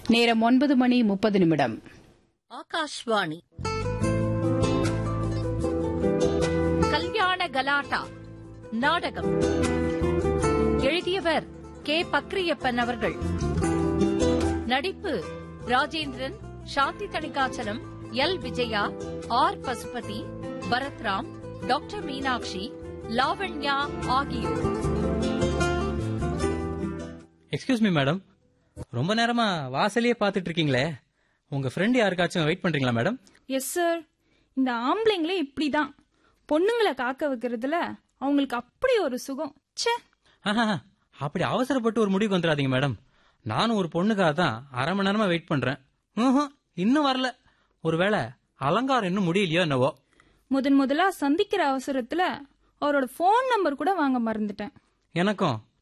நேரம் ஒன்பது மணி முப்பது நிமிடம் ஆகாஷ்வாணி கல்யாண கலாட்டா நாடகம் எழுதியவர் கே பக்ரியப்பன் அவர்கள் நடிப்பு Rajendran Shanthi Thanigachalam L Vijaya R Pasupathi Bharathram doctor Meenakshi Lavanya ஆகியோர் எக்ஸ்கியூஸ் மீ மேடம் ரொம்ப நேரமா வாசலையே பார்த்துட்டு இருக்கீங்களே உங்க ஃப்ரெண்ட் யாருக்காச்சும் வெயிட் பண்றீங்களா மேடம் எஸ் சார் இந்த ஆம்பளைங்களே இப்படிதான் பொண்ணுங்களை காக்க வைக்கிறதுல அவங்களுக்கு அப்படி ஒரு சுகம் ச்சே ஆஹா, அப்படி அவசரப்பட்டு ஒரு முடிவுக்கு வந்துடாதீங்க மேடம் நானும் ஒரு பொண்ணுக்காக தான் அரை மணி நேரமா வெயிட் பண்றேன் ம்ஹும், இன்னும் வரல ஒருவேளை அலங்காரம் இன்னும் முடியலையோ என்னவோ முதன் முதலா சந்திக்கிற அவசரத்துல அவரோட ஃபோன் நம்பர் கூட வாங்க மறந்துட்டேன் எனக்கும்